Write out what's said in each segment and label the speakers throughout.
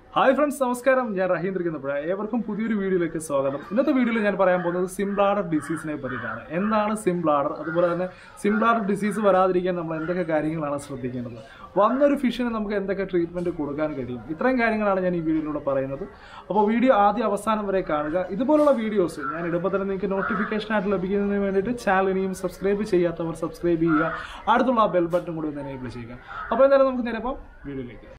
Speaker 1: hi friends നമസ്കാരം ഞാൻ റഹീന്ദ്ര കുന്നപ്പുഴ ഏവർക്കും പുതിയൊരു വീഡിയോയിലേക്ക് സ്വാഗതം ഇന്നത്തെ വീഡിയോയിൽ ഞാൻ പറയാൻ പോകുന്നത് സിംബ്ലാഡർ ഡിസീസിനെ പറ്റിയിട്ടാണ് എന്താണ് സിംബ്ലാഡർ അതുപോലെ തന്നെ സിംബ്ലാഡർ ഡിസീസ് വരാതിരിക്കാൻ നമ്മൾ എന്തൊക്കെ കാര്യങ്ങളാണ് ശ്രദ്ധിക്കേണ്ടത് വന്നൊരു ഫിഷിന് നമുക്ക് എന്തൊക്കെ ട്രീറ്റ്മെൻറ്റ് കൊടുക്കാൻ കഴിയും ഇത്രയും കാര്യങ്ങളാണ് ഞാൻ ഈ വീഡിയോയിലൂടെ പറയുന്നത് അപ്പോൾ വീഡിയോ ആദ്യം അവസാനം വരെ കാണുക ഇതുപോലുള്ള വീഡിയോസ് ഞാൻ ഇടുമ്പോൾ തന്നെ നിങ്ങൾക്ക് നോട്ടിഫിക്കേഷൻ ആയിട്ട് ലഭിക്കുന്നതിന് വേണ്ടിയിട്ട് ചാനൽ ഇനിയും സബ്സ്ക്രൈബ് ചെയ്യാത്തവർ സബ്സ്ക്രൈബ് ചെയ്യുക അടുത്തുള്ള ആ ബെൽ ബട്ടൺ കൂടി ഒന്ന് എനേബിൾ ചെയ്യുക അപ്പോൾ എന്തായാലും നമുക്ക് നേരെ ഇപ്പം വീഡിയോയിലേക്ക്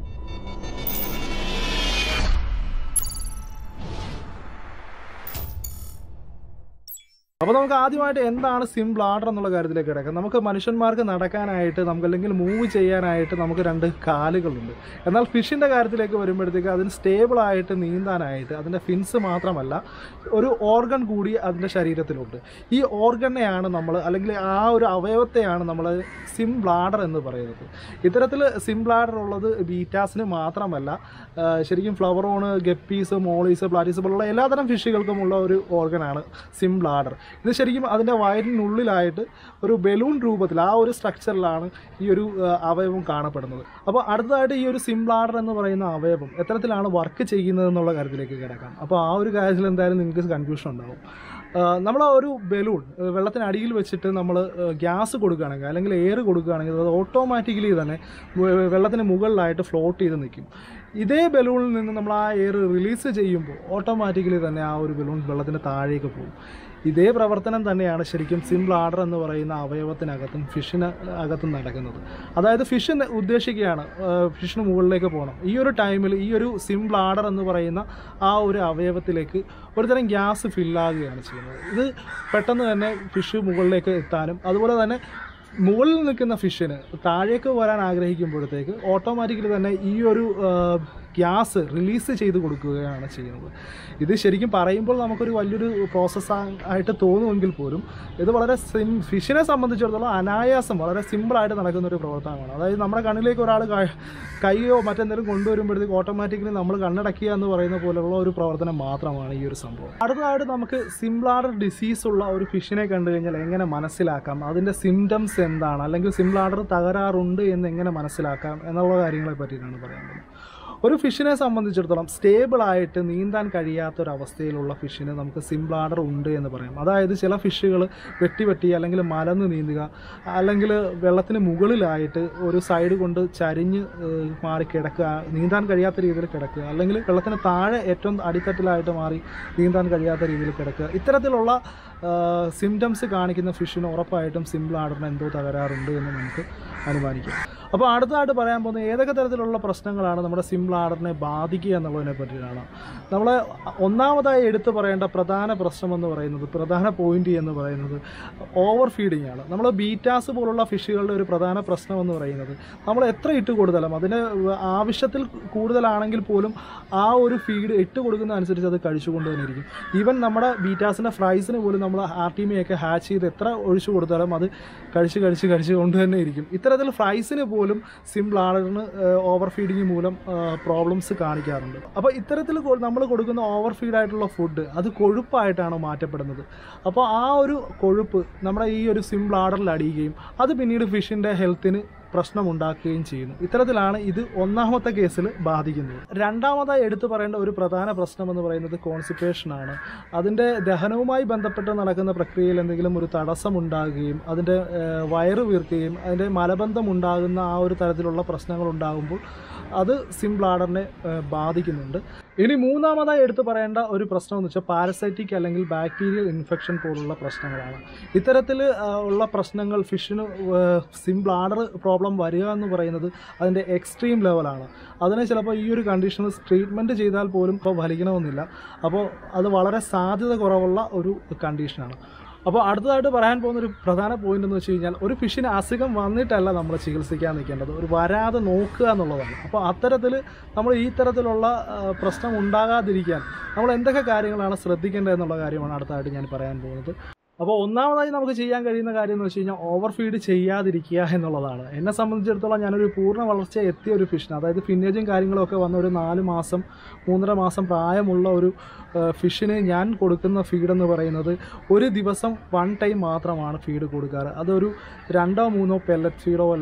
Speaker 1: അപ്പോൾ നമുക്ക് ആദ്യമായിട്ട് എന്താണ് സിം ബ്ലാഡർ എന്നുള്ള കാര്യത്തിലേക്ക് കിടക്കാം നമുക്ക് മനുഷ്യന്മാർക്ക് നടക്കാനായിട്ട് നമുക്ക് അല്ലെങ്കിൽ മൂവ് ചെയ്യാനായിട്ട് നമുക്ക് രണ്ട് കാലുകളുണ്ട് എന്നാൽ ഫിഷിൻ്റെ കാര്യത്തിലേക്ക് വരുമ്പോഴത്തേക്ക് അതിന് സ്റ്റേബിളായിട്ട് നീന്താനായിട്ട് അതിൻ്റെ ഫിൻസ് മാത്രമല്ല ഒരു ഓർഗൻ കൂടി അതിൻ്റെ ശരീരത്തിലുണ്ട് ഈ ഓർഗനെയാണ് നമ്മൾ അല്ലെങ്കിൽ ആ ഒരു അവയവത്തെയാണ് നമ്മൾ സിം ബ്ലാഡർ എന്ന് പറയുന്നത് ഇത്തരത്തിൽ സിം ബ്ലാഡർ ഉള്ളത് ബീറ്റാസിന് മാത്രമല്ല ആ, ശരിക്കും ഫ്ലവറോണ് ഗപ്പീസ് മോളീസ് പ്ലാറ്റീസ് പോലുള്ള എല്ലാതരം ഫിഷുകൾക്കുമുള്ള ഒരു ഓർഗനാണ് സിം ബ്ലാഡർ ഇത് ശരിക്കും അതിൻ്റെ വയറിനുള്ളിലായിട്ട് ഒരു ബലൂൺ രൂപത്തിൽ ആ ഒരു സ്ട്രക്ചറിലാണ് ഈ ഒരു ആ, അവയവം കാണപ്പെടുന്നത് അപ്പോൾ അടുത്തതായിട്ട് ഈ ഒരു സിം ബ്ലാഡർ എന്ന് പറയുന്ന അവയവം എത്തരത്തിലാണ് വർക്ക് ചെയ്യുന്നത് എന്നുള്ള കാര്യത്തിലേക്ക് കിടക്കാം അപ്പോൾ ആ ഒരു കാര്യത്തിൽ എന്തായാലും നിങ്ങൾക്ക് കൺഫ്യൂഷൻ ഉണ്ടാവും നമ്മൾ ആ ഒരു ബലൂൺ വെള്ളത്തിനടിയിൽ വെച്ചിട്ട് നമ്മൾ ഗ്യാസ് കൊടുക്കുകയാണെങ്കിൽ അല്ലെങ്കിൽ എയർ കൊടുക്കുകയാണെങ്കിൽ അത് ഓട്ടോമാറ്റിക്കലി തന്നെ വെ- വെള്ളത്തിന് മുകളിലായിട്ട് ഫ്ലോട്ട് ചെയ്ത് നിൽക്കും ഇതേ ബലൂണിൽ നിന്ന് നമ്മൾ ആ എയർ റിലീസ് ചെയ്യുമ്പോൾ ഓട്ടോമാറ്റിക്കലി തന്നെ ആ ഒരു ബലൂൺ വെള്ളത്തിന് താഴേക്ക് പോകും ഇതേ പ്രവർത്തനം തന്നെയാണ് ശരിക്കും സിം ബ്ലാഡർ എന്ന് പറയുന്ന അവയവത്തിനകത്തും ഫിഷിന് അകത്തും നടക്കുന്നത് അതായത് ഫിഷ് ഉദ്ദേശിക്കുകയാണ് ഫിഷിന് മുകളിലേക്ക് പോകണം ഈ ഒരു ടൈമിൽ ഈ ഒരു സിം ബ്ലാഡർ എന്ന് പറയുന്ന ആ ഒരു അവയവത്തിലേക്ക് ഒരുതരം ഗ്യാസ് ഫില്ലാകുകയാണ് ചെയ്യുന്നത് ഇത് പെട്ടെന്ന് തന്നെ ഫിഷ് മുകളിലേക്ക് എത്താനും അതുപോലെ തന്നെ മുകളിൽ നിൽക്കുന്ന ഫിഷിന് താഴേക്ക് വരാൻ ആഗ്രഹിക്കുമ്പോഴത്തേക്ക് ഓട്ടോമാറ്റിക്കലി തന്നെ ഈ ഒരു ഗ്യാസ് റിലീസ് ചെയ്ത് കൊടുക്കുകയാണ് ചെയ്യുന്നത് ഇത് ശരിക്കും പറയുമ്പോൾ നമുക്കൊരു വലിയൊരു പ്രോസസ്സ് ആയിട്ട് തോന്നുമെങ്കിൽ പോലും ഇത് വളരെ സിം ഫിഷിനെ സംബന്ധിച്ചിടത്തോളം അനായാസം വളരെ സിമ്പിളായിട്ട് നടക്കുന്ന ഒരു പ്രവർത്തനമാണ് അതായത് നമ്മുടെ കണ്ണിലേക്ക് ഒരാൾ കൈയോ മറ്റെന്തെങ്കിലും കൊണ്ടുവരുമ്പോഴത്തേക്ക് ഓട്ടോമാറ്റിക്കലി നമ്മൾ കണ്ണടക്കുക എന്ന് പറയുന്ന പോലുള്ള ഒരു പ്രവർത്തനം മാത്രമാണ് ഈ ഒരു സംഭവം അടുത്തതായിട്ട് നമുക്ക് സിംബ്ലാഡർ ഡിസീസ് ഉള്ള ഒരു ഫിഷിനെ കണ്ടു കഴിഞ്ഞാൽ എങ്ങനെ മനസ്സിലാക്കാം അതിൻ്റെ സിംറ്റംസ് എന്താണ് അല്ലെങ്കിൽ സിംബ്ലാഡർ തകരാറുണ്ട് എന്ന് എങ്ങനെ മനസ്സിലാക്കാം എന്നുള്ള കാര്യങ്ങളെ പറ്റിയിട്ടാണ് പറയാൻ പോകുന്നത് ഒരു ഫിഷിനെ സംബന്ധിച്ചിടത്തോളം സ്റ്റേബിളായിട്ട് നീന്താൻ കഴിയാത്തൊരവസ്ഥയിലുള്ള ഫിഷിന് നമുക്ക് സിംബ്ലാഡർ ഉണ്ട് എന്ന് പറയാം അതായത് ചില ഫിഷുകൾ വെട്ടി വെട്ടി അല്ലെങ്കിൽ മലന്ന് നീന്തുക അല്ലെങ്കിൽ വെള്ളത്തിന് മുകളിലായിട്ട് ഒരു സൈഡ് കൊണ്ട് ചരിഞ്ഞ് ഏഹ്, മാറി കിടക്കുക നീന്താൻ കഴിയാത്ത രീതിയിൽ കിടക്കുക അല്ലെങ്കിൽ വെള്ളത്തിന് താഴെ ഏറ്റവും അടിത്തട്ടിലായിട്ട് മാറി നീന്താൻ കഴിയാത്ത രീതിയിൽ കിടക്കുക ഇത്തരത്തിലുള്ള സിംറ്റംസ് കാണിക്കുന്ന ഫിഷിന് ഉറപ്പായിട്ടും സിംബ്ലാഡറിന് എന്തോ തകരാറുണ്ട് എന്ന് നമുക്ക് അനുമാനിക്കാം അപ്പോൾ അടുത്തതായിട്ട് പറയാൻ പോകുന്നത് ഏതൊക്കെ തരത്തിലുള്ള പ്രശ്നങ്ങളാണ് നമ്മുടെ സിംബ്ലാഡറിനെ ബാധിക്കുക എന്നുള്ളതിനെ പറ്റിയാണ് നമ്മൾ ഒന്നാമതായി എടുത്തു പറയേണ്ട പ്രധാന പ്രശ്നം എന്ന് പറയുന്നത് പ്രധാന പോയിന്റ് എന്ന് പറയുന്നത് ഓവർ ഫീഡിംഗ് ആണ് നമ്മൾ ബീറ്റാസ് പോലുള്ള ഫിഷുകളുടെ ഒരു പ്രധാന പ്രശ്നം എന്ന് പറയുന്നത് നമ്മൾ എത്ര ഇട്ട് കൊടുത്താലും അതിന് ആവശ്യത്തിൽ കൂടുതലാണെങ്കിൽ പോലും ആ ഒരു ഫീഡ് ഇട്ട് കൊടുക്കുന്ന അനുസരിച്ച് അത് കഴിച്ചുകൊണ്ട് തന്നെ ഇരിക്കും ഈവൻ നമ്മുടെ ബീറ്റാസിൻ്റെ ഫ്രൈസിന് പോലും നമ്മൾ ആർട്ടിമയൊക്കെ ഹാച്ച് ചെയ്ത് എത്ര ഒഴിച്ചു കൊടുത്താലും അത് കഴിച്ച് കഴിച്ച് കഴിച്ച് കൊണ്ട് തന്നെ ഇരിക്കും ഇത്തരത്തിൽ ഫ്രൈസിന് പോലും സിമ്പിൾ ആളുകളിന് ഓവർ ഫീഡിങ് മൂലം പ്രോബ്ലംസ് കാണിക്കാറുണ്ട് അപ്പോൾ ഇത്തരത്തിൽ നമ്മൾ കൊടുക്കുന്ന ഓവർ ഫീഡ് ആയിട്ടുള്ള ഫുഡ് അത് കൊഴുപ്പായിട്ടാണ് മാറ്റപ്പെടുന്നത് അപ്പോൾ ആ ഒരു കൊഴുപ്പ് നമ്മുടെ ഈ ഒരു സിമ്പിൾ ആർഡറിൽ അടിയുകയും അത് പിന്നീട് ഫിഷിൻ്റെ ഹെൽത്തിന് പ്രശ്നമുണ്ടാക്കുകയും ചെയ്യുന്നു ഇത്തരത്തിലാണ് ഇത് ഒന്നാമത്തെ കേസിൽ ബാധിക്കുന്നത് രണ്ടാമതായി എടുത്തു പറയേണ്ട ഒരു പ്രധാന പ്രശ്നം എന്ന് പറയുന്നത് കോൺസിപ്പേഷൻ ആണ് അതിൻ്റെ ദഹനവുമായി ബന്ധപ്പെട്ട് നടക്കുന്ന പ്രക്രിയയിൽ എന്തെങ്കിലും ഒരു തടസ്സം ഉണ്ടാകുകയും അതിൻ്റെ ഏഹ്, വയറ് വീർക്കുകയും അതിൻ്റെ മലബന്ധം ഉണ്ടാകുന്ന ആ ഒരു തരത്തിലുള്ള പ്രശ്നങ്ങൾ ഉണ്ടാകുമ്പോൾ അത് സിം ബ്ലാഡറിനെ ഏഹ്, ബാധിക്കുന്നുണ്ട് ഇനി മൂന്നാമതായി എടുത്തു പറയേണ്ട ഒരു പ്രശ്നം എന്ന് വെച്ചാൽ പാരസൈറ്റിക് അല്ലെങ്കിൽ ബാക്ടീരിയൽ ഇൻഫെക്ഷൻ പോലുള്ള പ്രശ്നങ്ങളാണ് ഇത്തരത്തിൽ ഉള്ള പ്രശ്നങ്ങൾ ഫിഷിന് സിം ബ്ലാഡർ പ്രോബ്ലം വരിക എന്ന് പറയുന്നത് അതിൻ്റെ എക്സ്ട്രീം ലെവലാണ് അതിനെ ചിലപ്പോൾ ഈ ഒരു കണ്ടീഷനിൽ ട്രീറ്റ്മെൻറ്റ് ചെയ്താൽ പോലും ഇപ്പോൾ ഫലിക്കണമെന്നില്ല അപ്പോൾ അത് വളരെ സാധ്യത കുറവുള്ള ഒരു കണ്ടീഷനാണ് അപ്പോൾ അടുത്തതായിട്ട് പറയാൻ പോകുന്ന ഒരു പ്രധാന പോയിന്റ് എന്ന് വെച്ച് കഴിഞ്ഞാൽ ഒരു ഫിഷിന് അസുഖം വന്നിട്ടല്ല നമ്മൾ ചികിത്സിക്കാൻ നിൽക്കേണ്ടത് ഒരു വരാതെ നോക്കുക എന്നുള്ളതാണ് അപ്പോൾ അത്തരത്തിൽ നമ്മൾ ഈ തരത്തിലുള്ള ആ, പ്രശ്നം ഉണ്ടാകാതിരിക്കാൻ നമ്മൾ എന്തൊക്കെ കാര്യങ്ങളാണ് ശ്രദ്ധിക്കേണ്ടത് എന്നുള്ള കാര്യമാണ് അടുത്തതായിട്ട് ഞാൻ പറയാൻ പോകുന്നത് അപ്പോൾ ഒന്നാമതായി നമുക്ക് ചെയ്യാൻ കഴിയുന്ന കാര്യം എന്ന് വെച്ച് കഴിഞ്ഞാൽ ഓവർ ഫീഡ് ചെയ്യാതിരിക്കുക എന്നുള്ളതാണ് എന്നെ സംബന്ധിച്ചിടത്തോളം ഞാനൊരു പൂർണ്ണ വളർച്ച എത്തിയ ഒരു ഫിഷിന് അതായത് ഫിന്നേജും കാര്യങ്ങളൊക്കെ വന്ന ഒരു നാല് മാസം മൂന്നര മാസം പ്രായമുള്ള ഒരു ആ, ഫിഷിന് ഞാൻ കൊടുക്കുന്ന ഫീഡ് എന്ന് പറയുന്നത് ഒരു ദിവസം വൺ ടൈം മാത്രമാണ് ഫീഡ് കൊടുക്കാറ് അതൊരു രണ്ടോ മൂന്നോ പെല്ലറ്റ് ഫീഡോ എല്ലാം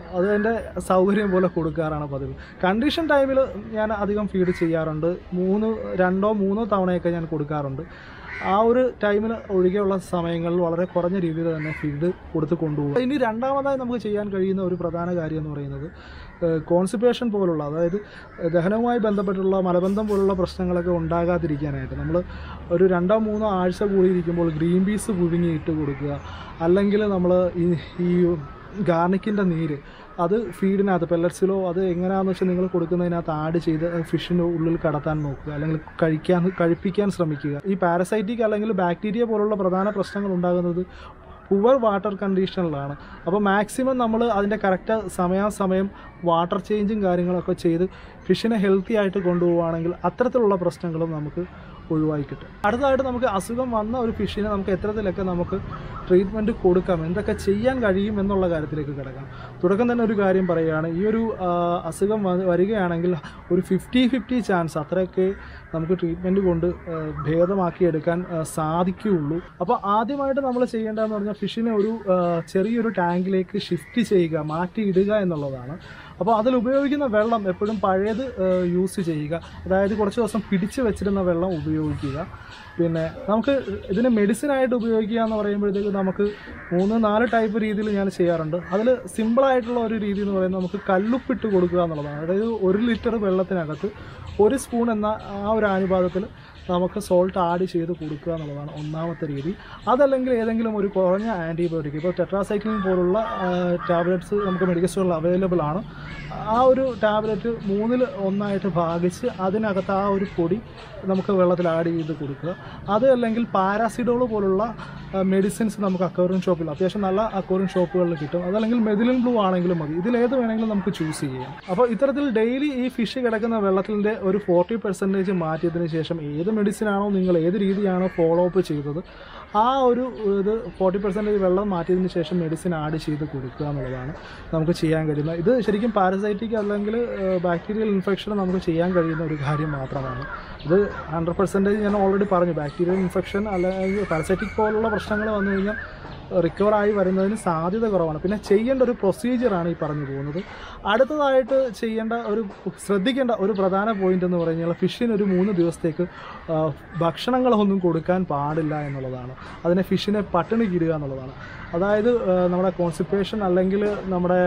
Speaker 1: അത് എൻ്റെ സൗകര്യം പോലെ കൊടുക്കാറാണ് പതിവ് കണ്ടീഷൻ ടൈമിൽ ഞാൻ അധികം ഫീഡ് ചെയ്യാറുണ്ട് മൂന്ന് രണ്ടോ മൂന്നോ തവണയൊക്കെ ഞാൻ കൊടുക്കാറുണ്ട് ആ ഒരു ടൈമിൽ ഒഴികെയുള്ള സമയങ്ങളിൽ വളരെ കുറഞ്ഞ രീതിയിൽ തന്നെ ഫീഡ് കൊടുത്ത് കൊണ്ടുപോകും ഇനി രണ്ടാമതായി നമുക്ക് ചെയ്യാൻ കഴിയുന്ന ഒരു പ്രധാന കാര്യം എന്ന് പറയുന്നത് കോൺസിപ്പേഷൻ പോലുള്ള അതായത് ദഹനവുമായി ബന്ധപ്പെട്ടുള്ള മലബന്ധം പോലുള്ള പ്രശ്നങ്ങളൊക്കെ ഉണ്ടാകാതിരിക്കാനായിട്ട് നമ്മൾ ഒരു രണ്ടോ മൂന്നോ ആഴ്ച കൂടിയിരിക്കുമ്പോൾ ഗ്രീൻ പീസ് പുഴുങ്ങിയിട്ട് കൊടുക്കുക അല്ലെങ്കിൽ നമ്മൾ ഈ ഈ ഗാർണിക്കിൻ്റെ നീര് അത് ഫീഡിനകത്ത് പെല്ലറ്റ്സിലോ അത് എങ്ങനെയാണെന്ന് വെച്ചാൽ നിങ്ങൾ കൊടുക്കുന്നതിനകത്ത് ആഡ് ചെയ്ത് ഫിഷിൻ്റെ ഉള്ളിൽ കടത്താൻ നോക്കുക അല്ലെങ്കിൽ കഴിക്കാൻ കഴിപ്പിക്കാൻ ശ്രമിക്കുക ഈ പാരസൈറ്റിക് അല്ലെങ്കിൽ ബാക്ടീരിയ പോലുള്ള പ്രധാന പ്രശ്നങ്ങൾ ഉണ്ടാകുന്നത് പുവർ വാട്ടർ കണ്ടീഷനിലാണ് അപ്പോൾ മാക്സിമം നമ്മൾ അതിൻ്റെ കറക്റ്റ് സമയാസമയം വാട്ടർ ചേഞ്ചും കാര്യങ്ങളൊക്കെ ചെയ്ത് ഫിഷിനെ ഹെൽത്തി ആയിട്ട് കൊണ്ടുപോവുകയാണെങ്കിൽ അത്തരത്തിലുള്ള പ്രശ്നങ്ങളും നമുക്ക് ഒഴിവായി കിട്ടും അടുത്തതായിട്ട് നമുക്ക് അസുഖം വന്ന ഒരു ഫിഷിനെ നമുക്ക് എത്തരത്തിലൊക്കെ നമുക്ക് ട്രീറ്റ്മെൻറ്റ് കൊടുക്കാം എന്തൊക്കെ ചെയ്യാൻ കഴിയും എന്നുള്ള കാര്യത്തിലേക്ക് കിടക്കാം തുടക്കം തന്നെ ഒരു കാര്യം പറയുകയാണ് ഈ ഒരു ആ, അസുഖം വ- വരികയാണെങ്കിൽ ഒരു ഫിഫ്റ്റി ഫിഫ്റ്റി ചാൻസ് അത്രയൊക്കെ നമുക്ക് ട്രീറ്റ്മെൻറ്റ് കൊണ്ട് ആ, ഭേദമാക്കിയെടുക്കാൻ ആ, സാധിക്കുകയുള്ളൂ അപ്പോൾ ആദ്യമായിട്ട് നമ്മൾ ചെയ്യേണ്ടതെന്ന് പറഞ്ഞാൽ ഫിഷിനെ ഒരു ആ, ചെറിയൊരു ടാങ്കിലേക്ക് ഷിഫ്റ്റ് ചെയ്യുക മാറ്റിയിടുക എന്നുള്ളതാണ് അപ്പോൾ അതിൽ ഉപയോഗിക്കുന്ന വെള്ളം എപ്പോഴും പഴയത് യൂസ് ചെയ്യുക അതായത് കുറച്ച് ദിവസം പിടിച്ച് വെച്ചിരുന്ന വെള്ളം ഉപയോഗിക്കുക പിന്നെ നമുക്ക് ഇതിന് മെഡിസിനായിട്ട് ഉപയോഗിക്കുക എന്ന് പറയുമ്പോഴത്തേക്ക് നമുക്ക് മൂന്ന് നാല് ടൈപ്പ് രീതിയിൽ ഞാൻ ചെയ്യാറുണ്ട് അതിൽ സിമ്പിളായിട്ടുള്ള ഒരു രീതി എന്ന് പറയുന്നത് നമുക്ക് കല്ലുപ്പിട്ട് കൊടുക്കുക എന്നുള്ളതാണ് അതായത് ഒരു ലിറ്റർ വെള്ളത്തിനകത്ത് ഒരു സ്പൂൺ എന്ന ആ ഒരു അനുപാതത്തിൽ നമുക്ക് സോൾട്ട് ആഡ് ചെയ്ത് കൊടുക്കുക എന്നുള്ളതാണ് ഒന്നാമത്തെ രീതി അതല്ലെങ്കിൽ ഏതെങ്കിലും ഒരു കുറഞ്ഞ ആൻറ്റിബയോട്ടിക് ഇപ്പോൾ ടെട്രാസൈക്ലിൻ പോലുള്ള ടാബ്ലറ്റ്സ് നമുക്ക് മെഡിക്കൽ സ്റ്റോറിൽ അവൈലബിൾ ആണ് ആ ഒരു ടാബ്ലറ്റ് മൂന്നിൽ ഒന്നായിട്ട് ഭാഗിച്ച് അതിനകത്ത് ആ ഒരു പൊടി നമുക്ക് വെള്ളത്തിൽ ആഡ് ചെയ്ത് കൊടുക്കുക അത് അല്ലെങ്കിൽ പാരാസിഡോൾ പോലുള്ള മെഡിസിൻസ് നമുക്ക് അക്വറിയം ഷോപ്പിൽ അത്യാവശ്യം നല്ല അക്വറിയം ഷോപ്പുകളിൽ കിട്ടും അതല്ലെങ്കിൽ മെതിലിൻ ബ്ലൂ ആണെങ്കിലും മതി ഇതിലേത് വേണമെങ്കിലും നമുക്ക് ചൂസ് ചെയ്യാം അപ്പോൾ ഇത്തരത്തിൽ ഡെയിലി ഈ ഫിഷ് കിടക്കുന്ന വെള്ളത്തിൻ്റെ ഒരു ഫോർട്ടി പെർസെൻറ്റേജ് മാറ്റിയതിന് ശേഷം ഏത് മെഡിസിൻ ആണോ നിങ്ങൾ ഏത് രീതിയാണോ ഫോളോ അപ്പ് ചെയ്തത് ആ ഒരു ഇത് ഫോർട്ടി പെർസെൻറ്റേജ് വെള്ളം മാറ്റിയതിന് ശേഷം മെഡിസിൻ ആഡ് ചെയ്ത് കൊടുക്കുക എന്നുള്ളതാണ് നമുക്ക് ചെയ്യാൻ കഴിയുന്നത് ഇത് ശരിക്കും പാരസൈറ്റിക് അല്ലെങ്കിൽ ബാക്ടീരിയൽ ഇൻഫെക്ഷൻ നമുക്ക് ചെയ്യാൻ കഴിയുന്ന ഒരു കാര്യം മാത്രമാണ് ഇത് ഹൺഡ്രഡ് പെർസെൻറ്റേജ് ഞാൻ ഓൾറെഡി പറഞ്ഞു ബാക്ടീരിയൽ ഇൻഫെക്ഷൻ അല്ലെങ്കിൽ പാരസൈറ്റിക് പോലുള്ള പ്രശ്നങ്ങൾ വന്നു കഴിഞ്ഞാൽ റിക്കവർ ആയി വരുന്നതിന് സാധ്യത കുറവാണ് പിന്നെ ചെയ്യേണ്ട ഒരു പ്രൊസീജിയറാണ് ഈ പറഞ്ഞു പോകുന്നത് അടുത്തതായിട്ട് ചെയ്യേണ്ട ഒരു ശ്രദ്ധിക്കേണ്ട ഒരു പ്രധാന പോയിന്റ് എന്ന് പറഞ്ഞാൽ ഫിഷിന് ഒരു മൂന്ന് ദിവസത്തേക്ക് ആ, ഭക്ഷണങ്ങളൊന്നും കൊടുക്കാൻ പാടില്ല എന്നുള്ളതാണ് അതിനെ ഫിഷിനെ പട്ടിണി കിടുക എന്നുള്ളതാണ് അതായത് ആ, നമ്മുടെ കോൺസിപ്പേഷൻ അല്ലെങ്കിൽ നമ്മുടെ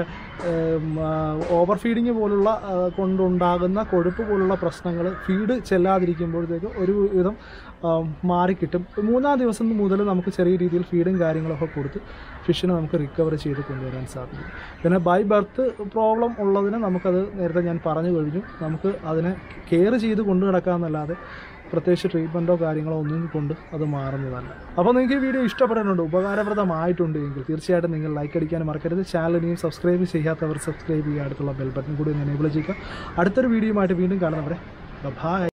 Speaker 1: ഓവർ ഫീഡിങ് പോലുള്ള ആ, കൊണ്ടുണ്ടാകുന്ന കൊഴുപ്പ് പോലുള്ള പ്രശ്നങ്ങൾ ഫീഡ് ചെല്ലാതിരിക്കുമ്പോഴത്തേക്ക് ഒരു വിധം ആ, മാറിക്കിട്ടും മൂന്നാം ദിവസം മുതൽ നമുക്ക് ചെറിയ രീതിയിൽ ഫീഡും കാര്യങ്ങളൊക്കെ കൊടുത്ത് ഫിഷിനെ നമുക്ക് റിക്കവർ ചെയ്ത് കൊണ്ടുവരാൻ സാധിക്കും പിന്നെ ബൈ ബർത്ത് പ്രോബ്ലം ഉള്ളതിന് നമുക്കത് നേരത്തെ ഞാൻ പറഞ്ഞു കഴിഞ്ഞു നമുക്ക് അതിനെ കെയർ ചെയ്ത് കൊണ്ടു നടക്കാമെന്നല്ലാതെ പ്രത്യേകിച്ച് ട്രീറ്റ്മെൻറ്റോ കാര്യങ്ങളോ ഒന്നും കൊണ്ട് അത് മാറുന്നതല്ല അപ്പോൾ നിങ്ങൾക്ക് ഈ വീഡിയോ ഇഷ്ടപ്പെട്ടിട്ടുണ്ട് ഉപകാരപ്രദമായിട്ടുണ്ട് എങ്കിൽ തീർച്ചയായിട്ടും നിങ്ങൾ ലൈക്ക് അടിക്കാനും മറക്കരുത് ചാനൽ ഇനിയും സബ്സ്ക്രൈബ് ചെയ്യാത്തവർ സബ്സ്ക്രൈബ് ചെയ്യുക അടുത്തുള്ള ബെൽ ബട്ടൺ കൂടി ഒന്ന് എനേബിൾ ചെയ്യുക അടുത്തൊരു വീഡിയോയുമായിട്ട് വീണ്ടും കാണുന്നവരെ ബൈ